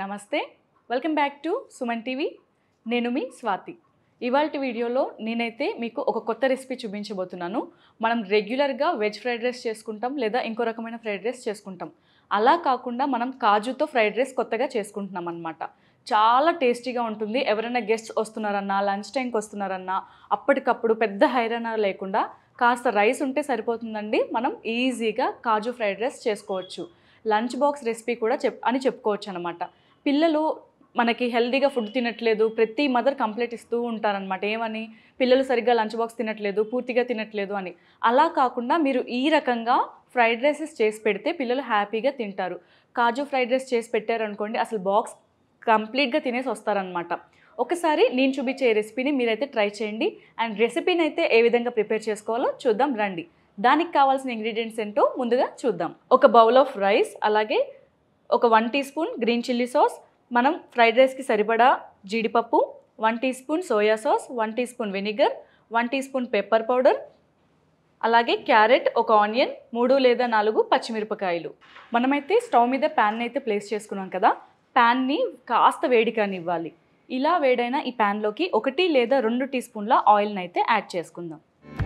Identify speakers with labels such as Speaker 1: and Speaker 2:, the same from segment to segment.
Speaker 1: నమస్తే welcome back to Suman TV నేను మీ స్వాతి ఇవాళ వీడియోలో నేనైతే మీకు ఒక కొత్త రెసిపీ చూపించబోతున్నాను మనం రెగ్యులర్గా వెజ్ ఫ్రైడ్ రైస్ చేసుకుంటాం లేదా ఇంకో రకమైన ఫ్రైడ్ రైస్ చేసుకుంటాం అలా కాకుండా మనం కాజుతో ఫ్రైడ్ రైస్ కొత్తగా చేసుకుంటున్నాం అనమాట చాలా టేస్టీగా ఉంటుంది ఎవరైనా గెస్ట్స్ వస్తున్నారన్నా లంచ్ టైంకి వస్తున్నారన్నా అప్పటికప్పుడు పెద్ద హైరాణ లేకుండా కాస్త రైస్ ఉంటే సరిపోతుందండి మనం ఈజీగా కాజు ఫ్రైడ్ రైస్ చేసుకోవచ్చు లంచ్ బాక్స్ రెసిపీ కూడా చెప్ అని చెప్పుకోవచ్చు అనమాట పిల్లలు మనకి హెల్దీగా ఫుడ్ తినట్లేదు ప్రతి మదర్ కంప్లైంట్ ఇస్తూ ఉంటారనమాట ఏమని పిల్లలు సరిగ్గా లంచ్ బాక్స్ తినట్లేదు పూర్తిగా తినట్లేదు అని అలా కాకుండా మీరు ఈ రకంగా ఫ్రైడ్ రైసెస్ చేసి పెడితే పిల్లలు హ్యాపీగా తింటారు కాజు ఫ్రైడ్ రైస్ చేసి పెట్టారనుకోండి అసలు బాక్స్ కంప్లీట్గా తినేసి వస్తారనమాట ఒకసారి నేను చూపించే ఈ రెసిపీని మీరైతే ట్రై చేయండి అండ్ రెసిపీని అయితే ఏ విధంగా ప్రిపేర్ చేసుకోవాలో చూద్దాం రండి దానికి కావాల్సిన ఇంగ్రీడియంట్స్ ఏంటో ముందుగా చూద్దాం ఒక బౌల్ ఆఫ్ రైస్ అలాగే ఒక one teaspoon green chilli sauce మనం ఫ్రైడ్ రైస్కి సరిపడా జీడిపప్పు one teaspoon soya sauce one teaspoon vinegar one teaspoon pepper powder అలాగే క్యారెట్ ఒక ఆనియన్ మూడు లేదా నాలుగు పచ్చిమిరపకాయలు మనమైతే స్టవ్ మీద ప్యాన్ అయితే ప్లేస్ చేసుకున్నాం కదా ప్యాన్ని కాస్త వేడి కానివ్వాలి ఇలా వేడైన ఈ ప్యాన్లోకి ఒకటి లేదా రెండు టీ స్పూన్ల ఆయిల్ని అయితే యాడ్ చేసుకుందాం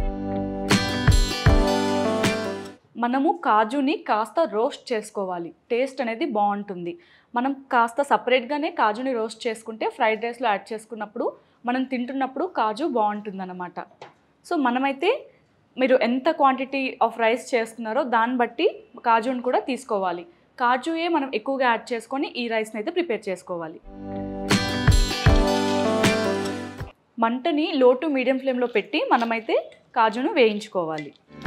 Speaker 1: మనము కాజుని కాస్త రోస్ట్ చేసుకోవాలి టేస్ట్ అనేది బాగుంటుంది మనం కాస్త సపరేట్గానే కాజుని రోస్ట్ చేసుకుంటే ఫ్రైడ్ రైస్లో యాడ్ చేసుకున్నప్పుడు మనం తింటున్నప్పుడు కాజు బాగుంటుందన్నమాట సో మనమైతే మీరు ఎంత క్వాంటిటీ ఆఫ్ రైస్ చేస్తున్నారో దాన్ని బట్టి కాజుని కూడా తీసుకోవాలి కాజుయే మనం ఎక్కువగా యాడ్ చేసుకొని ఈ రైస్ని అయితే ప్రిపేర్ చేసుకోవాలి మంటని లో టు మీడియం ఫ్లేమ్లో పెట్టి మనమైతే కాజును వేయించుకోవాలి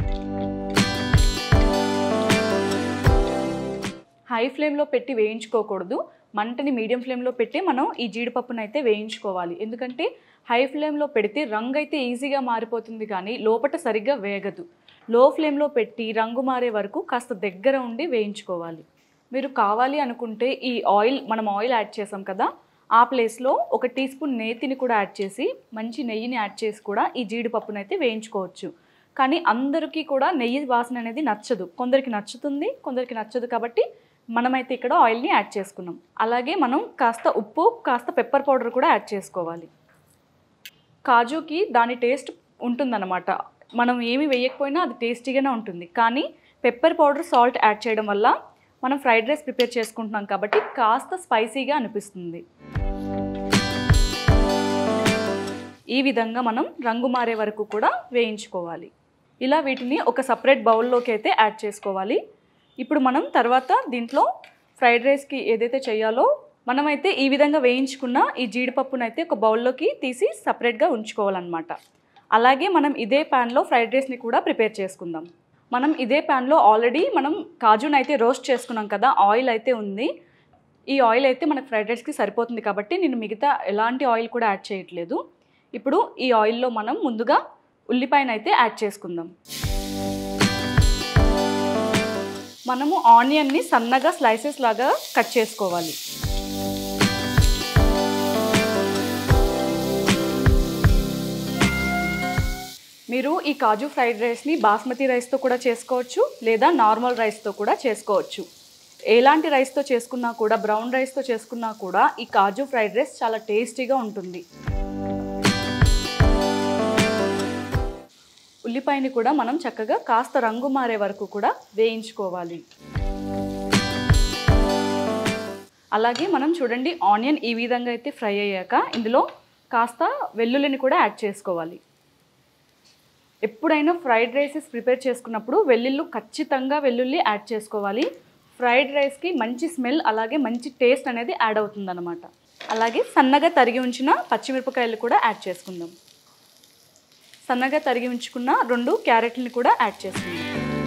Speaker 1: హై ఫ్లేమ్లో పెట్టి వేయించుకోకూడదు మంటని మీడియం ఫ్లేమ్లో పెట్టి మనం ఈ జీడిపప్పును అయితే వేయించుకోవాలి ఎందుకంటే హై ఫ్లేమ్లో పెడితే రంగు అయితే ఈజీగా మారిపోతుంది కానీ లోపల సరిగ్గా వేగదు లో ఫ్లేమ్లో పెట్టి రంగు మారే వరకు కాస్త దగ్గర ఉండి వేయించుకోవాలి మీరు కావాలి అనుకుంటే ఈ ఆయిల్ మనం ఆయిల్ యాడ్ చేసాం కదా ఆ ప్లేస్లో ఒక టీ స్పూన్ నేతిని కూడా యాడ్ చేసి మంచి నెయ్యిని యాడ్ చేసి కూడా ఈ జీడిపప్పును అయితే వేయించుకోవచ్చు కానీ అందరికీ కూడా నెయ్యి వాసన అనేది నచ్చదు కొందరికి నచ్చుతుంది కొందరికి నచ్చదు కాబట్టి మనమైతే ఇక్కడ ఆయిల్ని యాడ్ చేసుకున్నాం అలాగే మనం కాస్త ఉప్పు కాస్త పెప్పర్ పౌడర్ కూడా యాడ్ చేసుకోవాలి కాజుకి దాని టేస్ట్ ఉంటుందన్నమాట మనం ఏమి వేయకపోయినా అది టేస్టీగానే ఉంటుంది కానీ పెప్పర్ పౌడర్ సాల్ట్ యాడ్ చేయడం వల్ల మనం ఫ్రైడ్ రైస్ ప్రిపేర్ చేసుకుంటున్నాం కాబట్టి కాస్త స్పైసీగా అనిపిస్తుంది ఈ విధంగా మనం రంగు మారే వరకు కూడా వేయించుకోవాలి ఇలా వీటిని ఒక సపరేట్ బౌల్లోకి అయితే యాడ్ చేసుకోవాలి ఇప్పుడు మనం తర్వాత దీంట్లో ఫ్రైడ్ రైస్కి ఏదైతే చేయాలో మనమైతే ఈ విధంగా వేయించుకున్న ఈ జీడిపప్పునైతే ఒక బౌల్లోకి తీసి సపరేట్గా ఉంచుకోవాలన్నమాట అలాగే మనం ఇదే ప్యాన్లో ఫ్రైడ్ రైస్ని కూడా ప్రిపేర్ చేసుకుందాం మనం ఇదే ప్యాన్లో ఆల్రెడీ మనం కాజును అయితే రోస్ట్ చేసుకున్నాం కదా ఆయిల్ అయితే ఉంది ఈ ఆయిల్ అయితే మనకు ఫ్రైడ్ రైస్కి సరిపోతుంది కాబట్టి నేను మిగతా ఎలాంటి ఆయిల్ కూడా యాడ్ చేయట్లేదు ఇప్పుడు ఈ ఆయిల్లో మనం ముందుగా ఉల్లిపాయను అయితే యాడ్ చేసుకుందాం మనము ఆనియన్ని సన్నగా స్లైసెస్ లాగా కట్ చేసుకోవాలి మీరు ఈ కాజు ఫ్రైడ్ రైస్ని బాస్మతి రైస్తో కూడా చేసుకోవచ్చు లేదా నార్మల్ రైస్తో కూడా చేసుకోవచ్చు ఎలాంటి రైస్తో చేసుకున్నా కూడా బ్రౌన్ రైస్తో చేసుకున్నా కూడా ఈ కాజు ఫ్రైడ్ రైస్ చాలా టేస్టీగా ఉంటుంది ఉల్లిపాయని కూడా మనం చక్కగా కాస్త రంగు మారే వరకు కూడా వేయించుకోవాలి అలాగే మనం చూడండి ఆనియన్ ఈ విధంగా అయితే ఫ్రై అయ్యాక ఇందులో కాస్త వెల్లుల్లిని కూడా యాడ్ చేసుకోవాలి ఎప్పుడైనా ఫ్రైడ్ రైసెస్ ప్రిపేర్ చేసుకున్నప్పుడు వెల్లుల్లి ఖచ్చితంగా వెల్లుల్లి యాడ్ చేసుకోవాలి ఫ్రైడ్ రైస్కి మంచి స్మెల్ అలాగే మంచి టేస్ట్ అనేది యాడ్ అవుతుందన్నమాట అలాగే సన్నగా తరిగి ఉంచిన పచ్చిమిరపకాయలు కూడా యాడ్ చేసుకుందాం సన్నగా తరిగి ఉంచుకున్న రెండు క్యారెట్లని కూడా యాడ్ చేసుకుందాం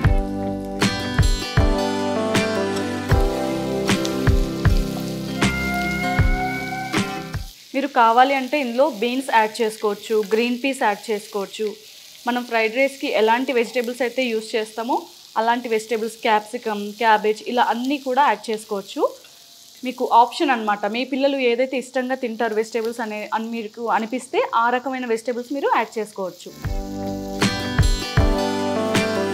Speaker 1: మీరు కావాలి అంటే ఇందులో బీన్స్ యాడ్ చేసుకోవచ్చు గ్రీన్ పీస్ యాడ్ చేసుకోవచ్చు మనం ఫ్రైడ్ రైస్కి ఎలాంటి వెజిటేబుల్స్ అయితే యూస్ చేస్తామో అలాంటి వెజిటేబుల్స్ క్యాప్సికమ్ క్యాబేజ్ ఇలా అన్నీ కూడా యాడ్ చేసుకోవచ్చు మీకు ఆప్షన్ అనమాట మీ పిల్లలు ఏదైతే ఇష్టంగా తింటారు వెజిటేబుల్స్ అనే అని మీకు అనిపిస్తే ఆ రకమైన వెజిటేబుల్స్ మీరు యాడ్ చేసుకోవచ్చు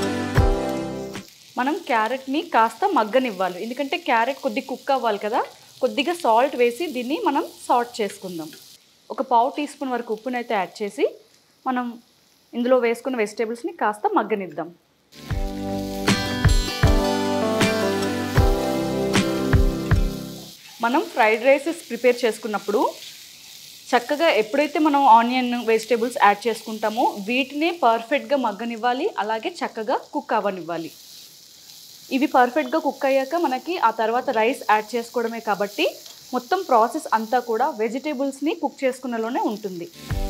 Speaker 1: మనం క్యారెట్ని కాస్త మగ్గనివ్వాలి ఎందుకంటే క్యారెట్ కొద్ది కుక్ అవ్వాలి కదా కొద్దిగా సాల్ట్ వేసి దీన్ని మనం సాల్ట్ చేసుకుందాం ఒక పావు టీ స్పూన్ వరకు ఉప్పునైతే యాడ్ చేసి మనం ఇందులో వేసుకున్న వెజిటేబుల్స్ని కాస్త మగ్గనిద్దాం మనం ఫ్రైడ్ రైసెస్ ప్రిపేర్ చేసుకున్నప్పుడు చక్కగా ఎప్పుడైతే మనం ఆనియన్ వెజిటేబుల్స్ యాడ్ చేసుకుంటామో వీటినే పర్ఫెక్ట్గా మగ్గనివ్వాలి అలాగే చక్కగా కుక్ అవ్వనివ్వాలి ఇవి పర్ఫెక్ట్గా కుక్ అయ్యాక మనకి ఆ తర్వాత రైస్ యాడ్ చేసుకోవడమే కాబట్టి మొత్తం ప్రాసెస్ అంతా కూడా వెజిటేబుల్స్ని కుక్ చేసుకున్నలోనే ఉంటుంది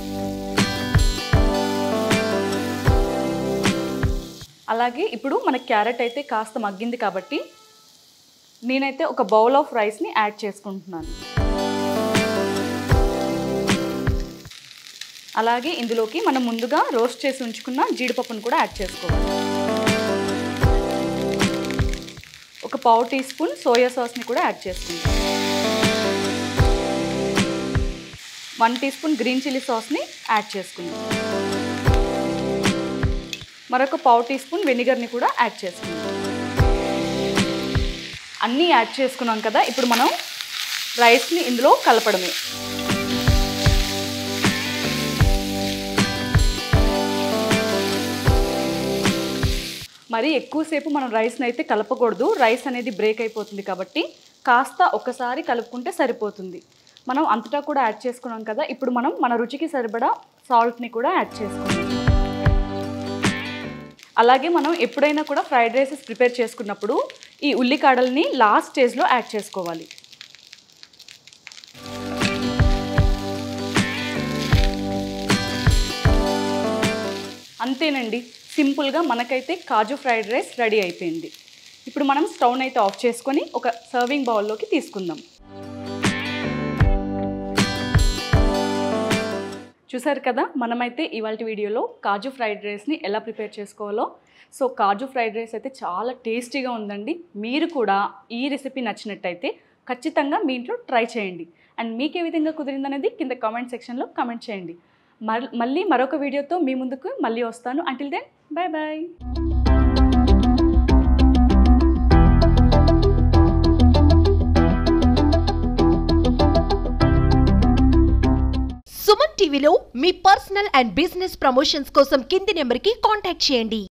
Speaker 1: అలాగే ఇప్పుడు మన క్యారెట్ అయితే కాస్త మగ్గింది కాబట్టి నేనైతే ఒక బౌల్ ఆఫ్ రైస్ని యాడ్ చేసుకుంటున్నాను అలాగే ఇందులోకి మనం ముందుగా రోస్ట్ చేసి ఉంచుకున్న జీడిపప్పును కూడా యాడ్ చేసుకోవాలి ఒక పావు టీ స్పూన్ సోయా సాస్ని కూడా యాడ్ చేసుకుంటాం one teaspoon green chilli సాస్ని యాడ్ చేసుకుందాం మరొక పావు టీ స్పూన్ వెనిగర్ని కూడా యాడ్ చేసుకుందాం అన్నీ యాడ్ చేసుకున్నాం కదా ఇప్పుడు మనం రైస్ని ఇందులో కలపడమే మరి ఎక్కువసేపు మనం రైస్ని అయితే కలపకూడదు రైస్ అనేది బ్రేక్ అయిపోతుంది కాబట్టి కాస్త ఒకసారి కలుపుకుంటే సరిపోతుంది మనం అంతటా కూడా యాడ్ చేసుకున్నాం కదా ఇప్పుడు మనం మన రుచికి సరిపడా సాల్ట్ని కూడా యాడ్ చేసుకున్నాం అలాగే మనం ఎప్పుడైనా కూడా ఫ్రైడ్ రైసెస్ ప్రిపేర్ చేసుకున్నప్పుడు ఈ ఉల్లికాడల్ని లాస్ట్ స్టేజ్లో యాడ్ చేసుకోవాలి అంతేనండి సింపుల్గా మనకైతే కాజు ఫ్రైడ్ రైస్ రెడీ అయిపోయింది ఇప్పుడు మనం స్టవ్ని అయితే ఆఫ్ చేసుకొని ఒక సర్వింగ్ బౌల్లోకి తీసుకుందాం చూసారు కదా మనమైతే ఇవాళ వీడియోలో కాజు ఫ్రైడ్ రైస్ని ఎలా ప్రిపేర్ చేసుకోవాలో సో కాజు ఫ్రైడ్ రైస్ అయితే చాలా టేస్టీగా ఉందండి మీరు కూడా ఈ రెసిపీ నచ్చినట్టయితే ఖచ్చితంగా మీ ఇంట్లో ట్రై చేయండి అండ్ మీకు ఏ విధంగా కుదిరిందనేది కింద కామెంట్ సెక్షన్లో కామెంట్ చేయండి మర్- మళ్ళీ మరొక వీడియోతో మీ ముందుకు మళ్ళీ వస్తాను until then bye bye
Speaker 2: Suman టీవీలో మీ పర్సనల్ అండ్ బిజినెస్ ప్రమోషన్స్ కోసం కింది నెంబర్కి కాంటాక్ట్ చేయండి